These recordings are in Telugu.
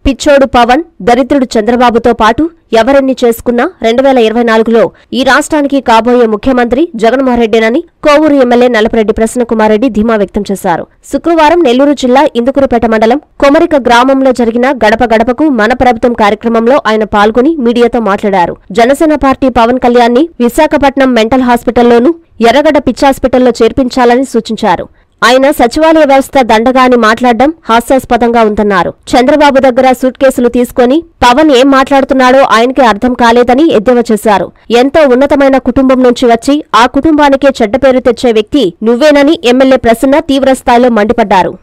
పిచ్చోడు పవన్ దరిద్రుడు చంద్రబాబుతో పాటు ఎవరెన్ని చేసుకున్నా రెండు వేల ఇరవై నాలుగులో ఈ రాష్ట్రానికి కాబోయే ముఖ్యమంత్రి జగన్మోహన్ రెడ్డేనని కోవూరు ఎమ్మెల్యే నల్లపరెడ్డి ప్రసన్నకుమార్ రెడ్డి ధీమా వ్యక్తం చేశారు శుక్రవారం నెల్లూరు జిల్లా ఇందుకురుపేట మండలం కొమరిక గ్రామంలో జరిగిన గడప గడపకు మన ప్రభుత్వం కార్యక్రమంలో ఆయన పాల్గొని మీడియాతో మాట్లాడారు జనసేన పార్టీ పవన్ కళ్యాణ్ ని విశాఖపట్నం మెంటల్ హాస్పిటల్లోనూ ఎర్రగడ్డ పిచ్చాస్పిటల్లో చేర్పించాలని సూచించారు ఆయన సచివాలయ వ్యవస్థ దండగా అని మాట్లాడడం హాస్యాస్పదంగా ఉందన్నారు చంద్రబాబు దగ్గర సూట్ కేసులు తీసుకొని పవన్ ఏం మాట్లాడుతున్నాడో ఆయనకే అర్థం కాలేదని ఎద్దేవా చేశారు ఎంతో ఉన్నతమైన కుటుంబం నుంచి వచ్చి ఆ కుటుంబానికే చెడ్డ పేరు తెచ్చే వ్యక్తి నువ్వేనని ఎమ్మెల్యే ప్రసన్న తీవ్రస్థాయిలో మండిపడ్డారు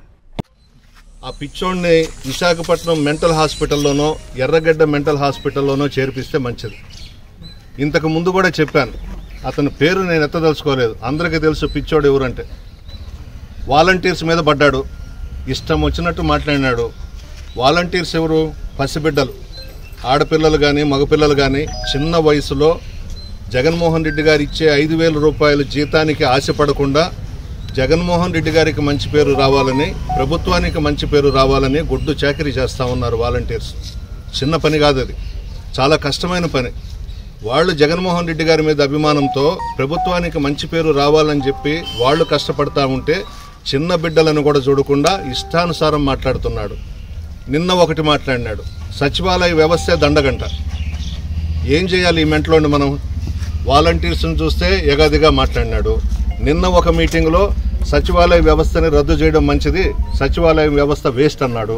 ఆ పిచ్చోడిని విశాఖపట్నం మెంటల్ హాస్పిటల్లోనో ఎర్రగడ్డ మెంటల్ హాస్పిటల్లోనో చేర్పిస్తే మంచిది ఇంతకు ముందు కూడా చెప్పాను అతని పేరు నేను ఎత్తదలుచుకోలేదు అందరికీ తెలుసు పిచ్చోడు ఎవరంటే వాలంటీర్స్ మీద పడ్డాడు ఇష్టం వచ్చినట్టు మాట్లాడినాడు వాలంటీర్స్ ఎవరు పసిబిడ్డలు ఆడపిల్లలు కానీ మగపిల్లలు కానీ చిన్న వయసులో జగన్మోహన్ రెడ్డి గారు ఇచ్చే ఐదు వేల రూపాయల జీతానికి ఆశపడకుండా జగన్మోహన్ రెడ్డి గారికి మంచి పేరు రావాలని ప్రభుత్వానికి మంచి పేరు రావాలని గుడ్డు చాకరీ చేస్తూ ఉన్నారు వాలంటీర్స్ చిన్న పని కాదు అది చాలా కష్టమైన పని వాళ్ళు జగన్మోహన్ రెడ్డి గారి మీద అభిమానంతో ప్రభుత్వానికి మంచి పేరు రావాలని చెప్పి వాళ్ళు కష్టపడతా ఉంటే చిన్న బిడ్డలను కూడా చూడకుండా ఇష్టానుసారం మాట్లాడుతున్నాడు నిన్న ఒకటి మాట్లాడినాడు సచివాలయ వ్యవస్థే దండగంట ఏం చేయాలి ఈ మెంట్లోని మనం వాలంటీర్స్ని చూస్తే ఎగాదిగా మాట్లాడినాడు నిన్న ఒక మీటింగ్లో సచివాలయ వ్యవస్థని రద్దు చేయడం మంచిది సచివాలయ వ్యవస్థ వేస్ట్ అన్నాడు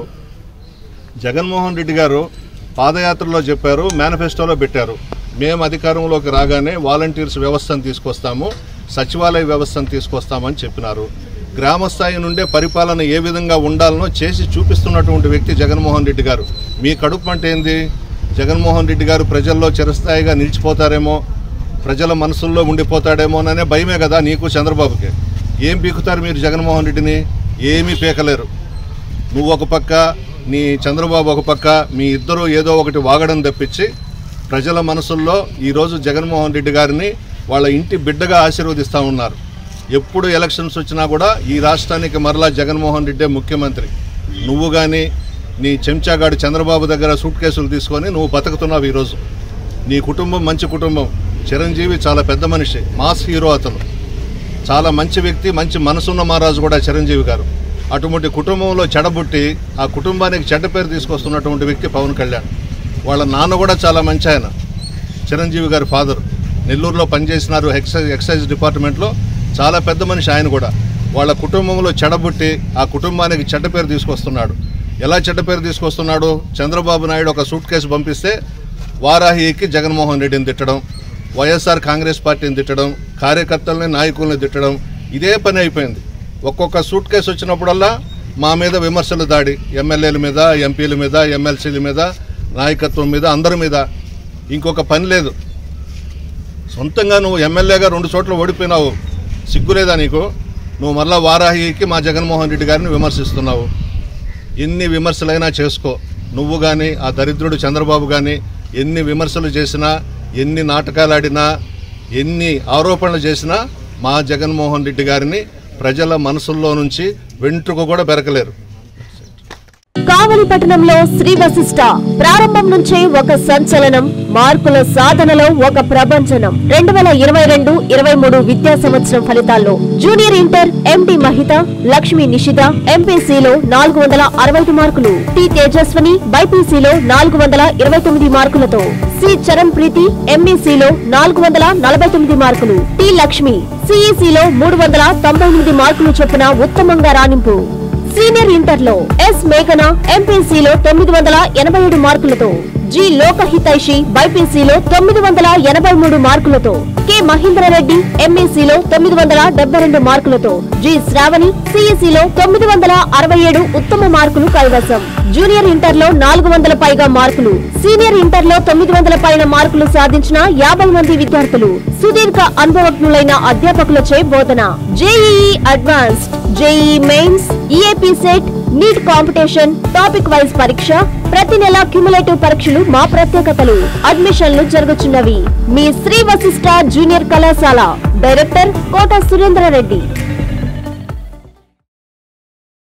జగన్మోహన్ రెడ్డి గారు పాదయాత్రలో చెప్పారు మేనిఫెస్టోలో పెట్టారు మేము అధికారంలోకి రాగానే వాలంటీర్స్ వ్యవస్థను తీసుకొస్తాము సచివాలయ వ్యవస్థను తీసుకొస్తామని చెప్పినారు గ్రామ స్థాయి నుండే పరిపాలన ఏ విధంగా ఉండాలనో చేసి చూపిస్తున్నటువంటి వ్యక్తి జగన్మోహన్ రెడ్డి గారు మీ కడుపు అంటే ఏంది జగన్మోహన్ రెడ్డి గారు ప్రజల్లో చిరస్థాయిగా నిలిచిపోతారేమో ప్రజల మనసుల్లో ఉండిపోతాడేమోననే భయమే కదా నీకు చంద్రబాబుకి ఏం పీకుతారు మీరు జగన్మోహన్ రెడ్డిని ఏమీ పీకలేరు నువ్వు ఒక పక్క నీ చంద్రబాబు ఒక పక్క మీ ఇద్దరు ఏదో ఒకటి వాగడం తప్పించి ప్రజల మనసుల్లో ఈరోజు జగన్మోహన్ రెడ్డి గారిని వాళ్ళ ఇంటి బిడ్డగా ఆశీర్వదిస్తూ ఉన్నారు ఎప్పుడు ఎలక్షన్స్ వచ్చినా కూడా ఈ రాష్ట్రానికి మరలా జగన్మోహన్ రెడ్డే ముఖ్యమంత్రి నువ్వు కానీ నీ చెంచాగాడు చంద్రబాబు దగ్గర సూట్ కేసులు తీసుకొని నువ్వు బతుకుతున్నావు ఈరోజు నీ కుటుంబం మంచి కుటుంబం చిరంజీవి చాలా పెద్ద మనిషి మాస్ హీరో అతను చాలా మంచి వ్యక్తి మంచి మనసున్న మహారాజు కూడా చిరంజీవి గారు అటువంటి కుటుంబంలో చెడబుట్టి ఆ కుటుంబానికి చెడ్డ పేరు తీసుకొస్తున్నటువంటి వ్యక్తి పవన్ కళ్యాణ్ వాళ్ళ నాన్న కూడా చాలా మంచి ఆయన చిరంజీవి గారి ఫాదర్ నెల్లూరులో పనిచేసినారు ఎక్సైజ్ ఎక్సైజ్ డిపార్ట్మెంట్లో చాలా పెద్ద మనిషి ఆయన కూడా వాళ్ళ కుటుంబంలో చెడబుట్టి ఆ కుటుంబానికి చెడ్డ పేరు తీసుకొస్తున్నాడు ఎలా చెడ్డ పేరు తీసుకొస్తున్నాడు చంద్రబాబు నాయుడు ఒక సూట్ కేసు పంపిస్తే వారాహి ఎక్కి జగన్మోహన్ రెడ్డిని తిట్టడం వైఎస్ఆర్ కాంగ్రెస్ పార్టీని తిట్టడం కార్యకర్తల్ని నాయకుల్ని తిట్టడం ఇదే పని అయిపోయింది ఒక్కొక్క సూట్ కేసు వచ్చినప్పుడల్లా మా మీద విమర్శలు దాడి ఎమ్మెల్యేల మీద ఎంపీల మీద ఎమ్మెల్సీల మీద నాయకత్వం మీద అందరి మీద ఇంకొక పని లేదు సొంతంగా నువ్వు ఎమ్మెల్యేగా రెండు చోట్ల ఓడిపోయినావు సిగ్గులేదా నీకు నువ్వు మరలా వారాహికి మా జగన్మోహన్ రెడ్డి గారిని విమర్శిస్తున్నావు ఎన్ని విమర్శలైనా చేసుకో నువ్వు కానీ ఆ దరిద్రుడు చంద్రబాబు కానీ ఎన్ని విమర్శలు చేసినా ఎన్ని నాటకాలు ఆడినా ఎన్ని ఆరోపణలు చేసినా మా జగన్మోహన్ రెడ్డి గారిని ప్రజల మనసుల్లో నుంచి వెంట్రుక కూడా పెరకలేరు కావలి పట్టణంలో శ్రీ వశిష్ట ప్రారంభం నుంచే ఒక సంచలనం మార్కుల సాధనలో ఒక ప్రభంజనం రెండు వేల ఇరవై రెండు ఇరవై మూడు విద్యా సంవత్సరం ఫలితాల్లో junior inter MD Mahitha Lakshmi Nishitha ఎంపీసీలో నాలుగు వందల అరవై ఐదు మార్కులు టి తేజస్వని బైపీసీలో నాలుగు వందల ఇరవై తొమ్మిది మార్కులతో సి చరణ్ ప్రీతి ఎంఈసీలో నాలుగు వందల నలభై తొమ్మిది మార్కులు టి లక్ష్మి సిఈసీలో మూడు వందల తొంభై ఎనిమిది మార్కులు చొప్పున ఉత్తమంగా రాణింపు సీనియర్ ఇంటర్ లో ఎస్ మేఘన ఎంపీసీలో తొమ్మిది వందల ఎనభై ఏడు మార్కులతో జి లోకహితైషి బైపీసీలో తొమ్మిది వందల ఎనభై మూడు మార్కులతో కె మహేంద్రరెడ్డి ఎంఈసీలో తొమ్మిది వందల డెబ్బై రెండు మార్కులతో జి శ్రావణి సిఈసీలో తొమ్మిది వందల అరవై ఏడు ఉత్తమ మార్కులు కైవసం జూనియర్ ఇంటర్ లో నాలుగు వందల పైగా మార్కులు సీనియర్ ఇంటర్ లో తొమ్మిది వందల పైన మార్కులు సాధించిన యాభై మంది విద్యార్థులు సుదీర్ఘ అనుభవజ్ఞులైన అధ్యాపకులచే బోధన JEE advanced JEE mains EAPCET NEET competition topic wise పరీక్ష ప్రతి నెల క్యుములేటివ్ పరీక్షలు మా ప్రత్యేకతలు అడ్మిషన్లు జరుగుతున్నవి మీ శ్రీ వశిష్ట జూనియర్ కళాశాల డైరెక్టర్ కోట సురేంద్ర రెడ్డి